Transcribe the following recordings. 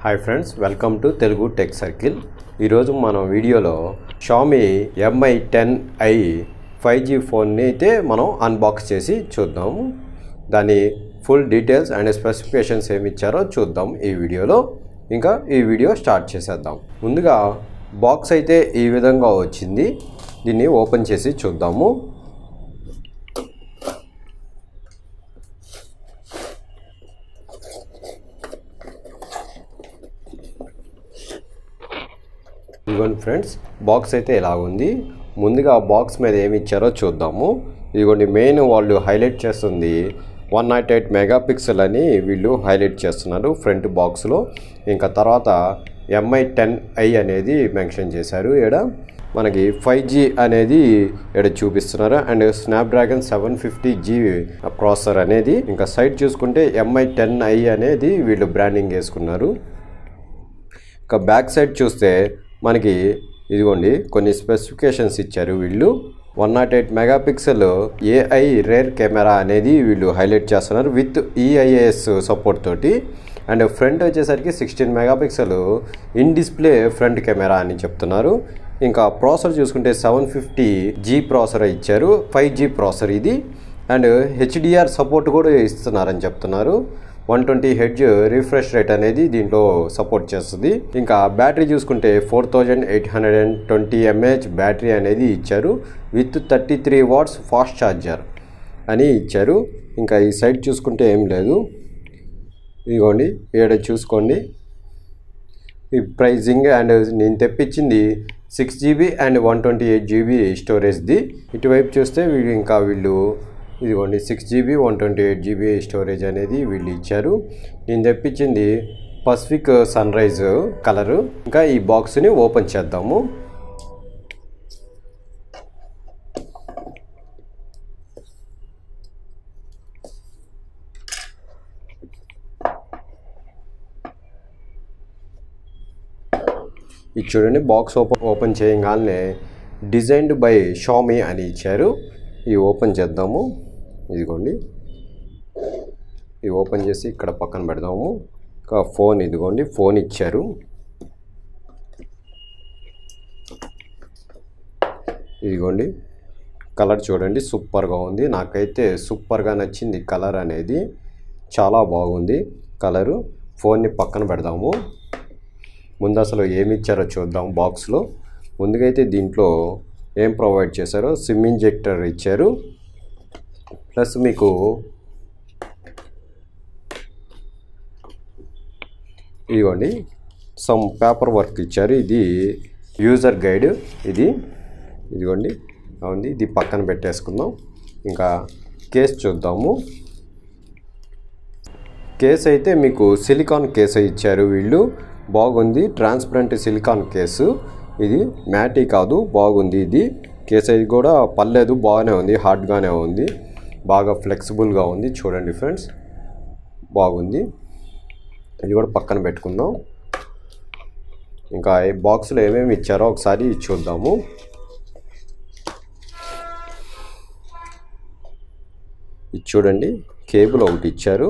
hi friends welcome to Telugu tech circle ఈరోజు మనం వీడియోలో Xiaomi Mi ten I five G ఫోన్ని అయితే మనం అన్బాక్స్ చేసి చూద్దాము దాని ఫుల్ డీటెయిల్స్ అండ్ స్పెసిఫికేషన్స్ ఏమి ఇచ్చారో చూద్దాం ఈ వీడియోలో ఇంకా ఈ వీడియో స్టార్ట్ చేసేద్దాం ముందుగా బాక్స్ అయితే ఈ విధంగా వచ్చింది దీన్ని ఓపెన్ చేసి చూద్దాము ఇదిగోండి ఫ్రెండ్స్ బాక్స్ అయితే ఇలా ఉంది ముందుగా బాక్స్ మీద ఏమి ఇచ్చారో చూద్దాము ఇదిగోండి మెయిన్ వాళ్ళు హైలైట్ చేస్తుంది వన్ నాట్ ఎయిట్ మెగాపిక్సెల్ అని వీళ్ళు హైలైట్ చేస్తున్నారు ఫ్రంట్ బాక్స్లో ఇంకా తర్వాత ఎంఐ టెన్ ఐ అనేది మెన్షన్ చేశారు ఇక్కడ మనకి ఫైవ్ జీ అనేది ఇక్కడ చూపిస్తున్నారు and Snapdragon seven fifty G processor అనేది ఇంకా సైట్ చూసుకుంటే ఎంఐ టెన్ ఐ అనేది వీళ్ళు బ్రాండింగ్ వేసుకున్నారు ఇక బ్యాక్ సైడ్ చూస్తే మనకి ఇదిగోండి కొన్ని స్పెసిఫికేషన్స్ ఇచ్చారు వీళ్ళు one not eight megapixel AI rear camera అనేది వీళ్ళు హైలైట్ చేస్తున్నారు విత్ ఈఐఏఎస్ సపోర్ట్ తోటి అండ్ ఫ్రంట్ వచ్చేసరికి sixteen megapixel in display front camera అని చెప్తున్నారు ఇంకా ప్రాసెసర్ చూసుకుంటే సెవెన్ ఫిఫ్టీ జీ ప్రాసెసర్ ఇచ్చారు ఫైవ్ జీ ప్రాసెసర్ ఇది అండ్ హెచ్డిఆర్ సపోర్ట్ కూడా ఇస్తున్నారని చెప్తున్నారు one twenty hertz refresh rate అనేది దీంట్లో సపోర్ట్ చేస్తుంది ఇంకా బ్యాటరీ చూసుకుంటే four thousand eight hundred and twenty mAh battery అనేది ఇచ్చారు with thirty three watts fast charger అని ఇచ్చారు ఇంకా ఈ సైడ్ చూసుకుంటే ఏం లేదు ఇదిగోండి ఇక్కడ చూసుకోండి ఈ ప్రైజింగ్ అండ్ నేను తెప్పించింది six GB and one twenty eight GB స్టోరేజ్ది ఇటువైపు చూస్తే వీళ్ళు ఇంకా వీళ్ళు ఇదిగోండి six GB one twenty eight GB storage అనేది వీళ్ళు ఇచ్చారు నేను తెప్పించింది పసిఫిక్ సన్ రైజ్ కలరు ఇంకా ఈ బాక్స్ని ఓపెన్ చేద్దాము ఇది చూడండి బాక్స్ ఓపెన్ ఓపెన్ చేయగానే డిజైన్డ్ బై షామీ అని ఇచ్చారు ఇవి ఓపెన్ చేద్దాము ఇదిగోండి ఇవి ఓపెన్ చేసి ఇక్కడ పక్కన పెడదాము ఇంకా ఫోన్ ఇదిగోండి ఫోన్ ఇచ్చారు ఇదిగోండి కలర్ చూడండి సూపర్గా ఉంది నాకైతే సూపర్గా నచ్చింది కలర్ అనేది చాలా బాగుంది కలరు ఫోన్ని పక్కన పెడదాము ముందు అసలు ఏమి ఇచ్చారో చూద్దాం బాక్స్లో ముందుకైతే దీంట్లో ఏం ప్రొవైడ్ చేశారో సిమ్ ఇంజెక్టర్ ఇచ్చారు ప్లస్ మీకు ఇదిగోండి సమ్ పేపర్ వర్క్ ఇచ్చారు ఇది యూజర్ గైడ్ ఇది ఇదిగోండి ఉంది ఇది పక్కన పెట్టేసుకుందాం ఇంకా కేస్ చూద్దాము కేస్ అయితే మీకు సిలికాన్ కేస్ ఇచ్చారు వీళ్ళు బాగుంది ట్రాన్స్పరెంట్ సిలికాన్ కేసు ఇది మ్యాటీ కాదు బాగుంది ఇది కేస్ అయితే కూడా పర్లేదు బాగానే ఉంది హార్డ్గానే ఉంది బాగా ఫ్లెక్సిబుల్గా ఉంది చూడండి ఫ్రెండ్స్ బాగుంది ఇది కూడా పక్కన పెట్టుకుందాం ఇంకా ఈ బాక్స్లో ఏమేమి ఇచ్చారో ఒకసారి చూద్దాము ఇది చూడండి కేబుల్ ఒకటి ఇచ్చారు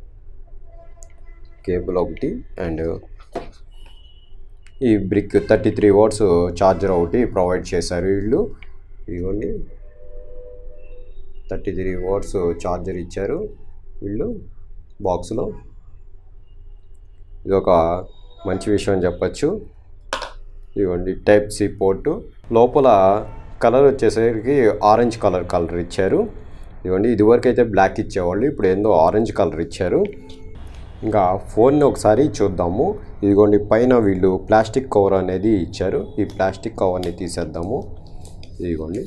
కేబుల్ ఒకటి అండ్ ఈ brick thirty three watts charger ఒకటి ప్రొవైడ్ చేశారు వీళ్ళు ఇదిగోండి థర్టీ త్రీ వాట్స్ ఛార్జర్ ఇచ్చారు వీళ్ళు బాక్స్లో ఇది ఒక మంచి విషయం చెప్పచ్చు ఇదిగోండి టైప్ సి పోర్టు లోపల కలర్ వచ్చేసరికి ఆరెంజ్ కలర్ కలర్ ఇచ్చారు ఇదిగోండి ఇదివరకు అయితే బ్లాక్ ఇచ్చేవాళ్ళు ఇప్పుడు ఏందో ఆరెంజ్ కలర్ ఇచ్చారు ఇంకా ఫోన్ని ఒకసారి చూద్దాము ఇదిగోండి పైన వీళ్ళు ప్లాస్టిక్ కవర్ అనేది ఇచ్చారు ఈ ప్లాస్టిక్ కవర్ని తీసేద్దాము ఇదిగోండి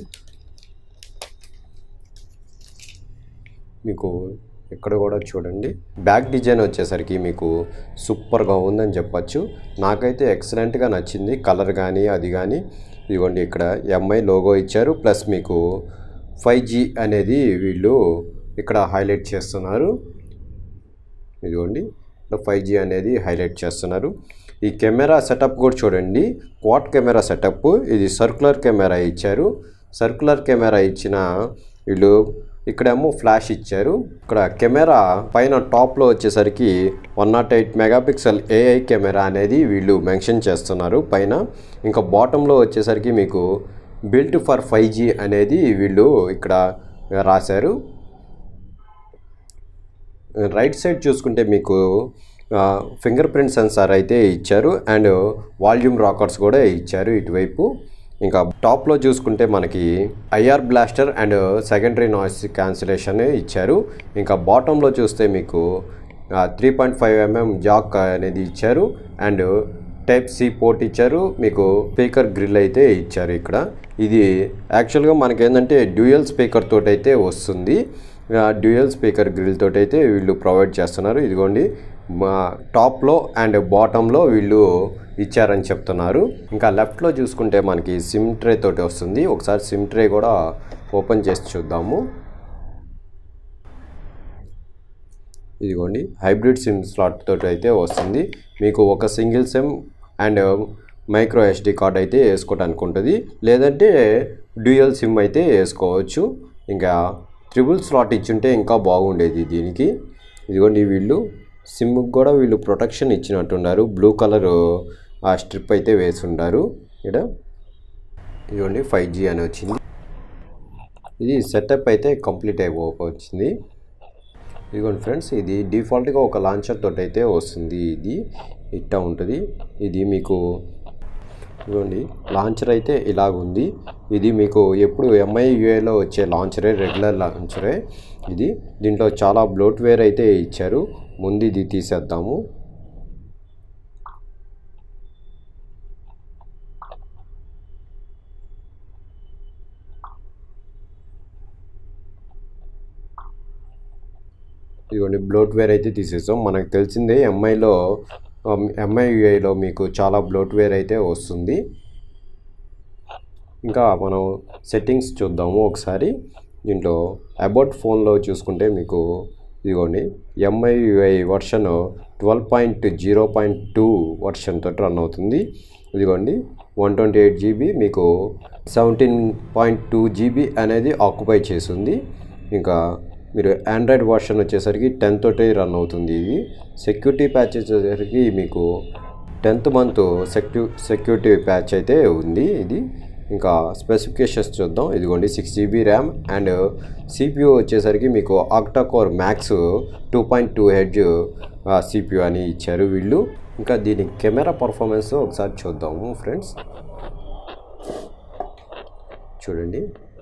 మీకు ఇక్కడ కూడా చూడండి బ్యాక్ డిజైన్ వచ్చేసరికి మీకు సూపర్గా ఉందని చెప్పచ్చు నాకైతే ఎక్సలెంట్గా నచ్చింది కలర్ కానీ అది కానీ ఇదిగోండి ఇక్కడ ఎంఐ లోగో ఇచ్చారు ప్లస్ మీకు ఫైవ్ జీ అనేది వీళ్ళు ఇక్కడ హైలైట్ చేస్తున్నారు ఇదిగోండి ఫైవ్ జీ అనేది హైలైట్ చేస్తున్నారు ఈ కెమెరా సెటప్ కూడా చూడండి క్వాడ్ కెమెరా సెటప్ ఇది సర్కులర్ కెమెరా ఇచ్చారు సర్కులర్ కెమెరా ఇచ్చిన వీళ్ళు ఇక్కడేమో ఫ్లాష్ ఇచ్చారు ఇక్కడ కెమెరా పైన టాప్లో వచ్చేసరికి one not eight megapixel AI camera అనేది వీళ్ళు మెన్షన్ చేస్తున్నారు పైన ఇంకా బాటంలో వచ్చేసరికి మీకు బిల్ట్ ఫర్ ఫైవ్ జీ అనేది వీళ్ళు ఇక్కడ రాశారు రైట్ సైడ్ చూసుకుంటే మీకు ఫింగర్ ప్రింట్ సెన్సార్ అయితే ఇచ్చారు అండ్ వాల్యూమ్ రాకర్స్ కూడా ఇచ్చారు ఇటువైపు ఇంకా టాప్లో చూసుకుంటే మనకి IR blaster and secondary noise cancellation ఇచ్చారు ఇంకా బాటంలో చూస్తే మీకు three point five mm jack అనేది ఇచ్చారు అండ్ టైప్ సి పోర్ట్ ఇచ్చారు మీకు స్పీకర్ గ్రిల్ అయితే ఇచ్చారు ఇక్కడ ఇది యాక్చువల్గా మనకి ఏంటంటే డ్యూయల్ స్పీకర్ తోటి అయితే వస్తుంది డ్యూయల్ స్పీకర్ గ్రిల్ తోటి అయితే వీళ్ళు ప్రొవైడ్ చేస్తున్నారు ఇదిగోండి మా టాప్లో అండ్ బాటంలో వీళ్ళు ఇచ్చారని చెప్తున్నారు ఇంకా లెఫ్ట్లో చూసుకుంటే మనకి సిమ్ ట్రే తోటి వస్తుంది ఒకసారి సిమ్ ట్రే కూడా ఓపెన్ చేసి చూద్దాము ఇదిగోండి హైబ్రిడ్ సిమ్ స్లాట్ తోటి అయితే వస్తుంది మీకు ఒక single SIM and micro SD card అయితే వేసుకోవడానికి ఉంటుంది లేదంటే డ్యూయల్ సిమ్ అయితే వేసుకోవచ్చు ఇంకా ట్రిపుల్ స్లాట్ ఇచ్చుంటే ఇంకా బాగుండేది దీనికి ఇదిగోండి వీళ్ళు సిమ్కి కూడా వీళ్ళు ప్రొటెక్షన్ ఇచ్చినట్టున్నారు బ్లూ కలర్ ఆ స్ట్రిప్ అయితే వేసి ఉండారు ఇక్కడ ఇదిగోండి ఫైవ్ జీ అని వచ్చింది ఇది సెటప్ అయితే కంప్లీట్ అయిపోవచ్చింది ఇదిగోండి ఫ్రెండ్స్ ఇది డిఫాల్ట్గా ఒక లాంచర్ తోటి అయితే వస్తుంది ఇది ఇట్టా ఉంటుంది ఇది మీకు ఇదిగోండి లాంచర్ అయితే ఇలాగుంది ఇది మీకు ఎప్పుడు ఎంఐ యూఏలో వచ్చే లాంచరే రెగ్యులర్ లాంచరే ఇది దీంట్లో చాలా బ్లోట్వేర్ అయితే ఇచ్చారు ముందు ఇది తీసేద్దాము ఇదిగోండి బ్లోట్వేర్ అయితే తీసేసాం మనకు తెలిసిందే ఎంఐలో ఎంఐ యూఐలో మీకు చాలా బ్లోట్వేర్ అయితే వస్తుంది ఇంకా మనం సెట్టింగ్స్ చూద్దాము ఒకసారి దీంట్లో అబౌట్ ఫోన్లో చూసుకుంటే మీకు ఇదిగోండి MI UI version twelve point zero point two version తోటి రన్ అవుతుంది ఇదిగోండి వన్ ట్వంటీ ఎయిట్ జీబీ మీకు సెవెంటీన్ పాయింట్ టూ జీబీ అనేది ఆక్యుపై చేసింది ఇంకా మీరు ఆండ్రాయిడ్ వర్షన్ వచ్చేసరికి టెన్ తోటి రన్ అవుతుంది ఇది సెక్యూరిటీ ప్యాచ్ వచ్చేసరికి మీకు tenth month secu security patch అయితే ఉంది ఇది ఇంకా స్పెసిఫికేషన్స్ చూద్దాం ఇదిగోండి six GB RAM and CPU వచ్చేసరికి మీకు octa core max two point two hertz CPU అని ఇచ్చారు వీళ్ళు ఇంకా దీని కెమెరా పర్ఫార్మెన్స్ ఒకసారి చూద్దాము ఫ్రెండ్స్ చూడండి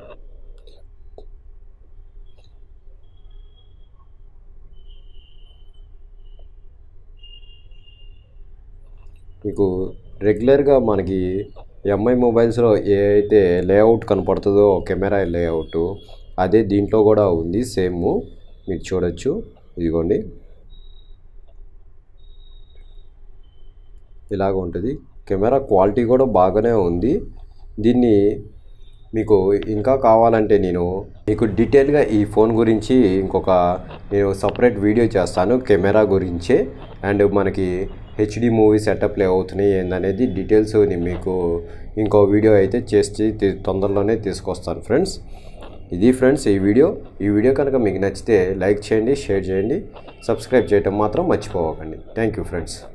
మీకు రెగ్యులర్గా మనకి ఎంఐ మొబైల్స్లో ఏ అయితే లేఅవుట్ కనపడుతుందో కెమెరా లేఅవుట్ అదే దీంట్లో కూడా ఉంది సేమ్ మీరు చూడొచ్చు ఇదిగోండి ఇలాగ ఉంటుంది కెమెరా క్వాలిటీ కూడా బాగానే ఉంది దీన్ని మీకు ఇంకా కావాలంటే నేను మీకు డీటెయిల్గా ఈ ఫోన్ గురించి ఇంకొక నేను సపరేట్ వీడియో చేస్తాను కెమెరా గురించే అండ్ మనకి హెచ్డి మూవీ సెటప్లు అవుతున్నాయి ఏందనేది డీటెయిల్స్ నేను మీకు ఇంకో వీడియో అయితే చేసి తీ- తొందరలోనే తీసుకొస్తాను ఫ్రెండ్స్ ఇది ఫ్రెండ్స్ ఈ వీడియో ఈ వీడియో కనుక మీకు నచ్చితే లైక్ చేయండి షేర్ చేయండి సబ్స్క్రైబ్ చేయటం మాత్రం మర్చిపోవకండి థ్యాంక్ యూ ఫ్రెండ్స్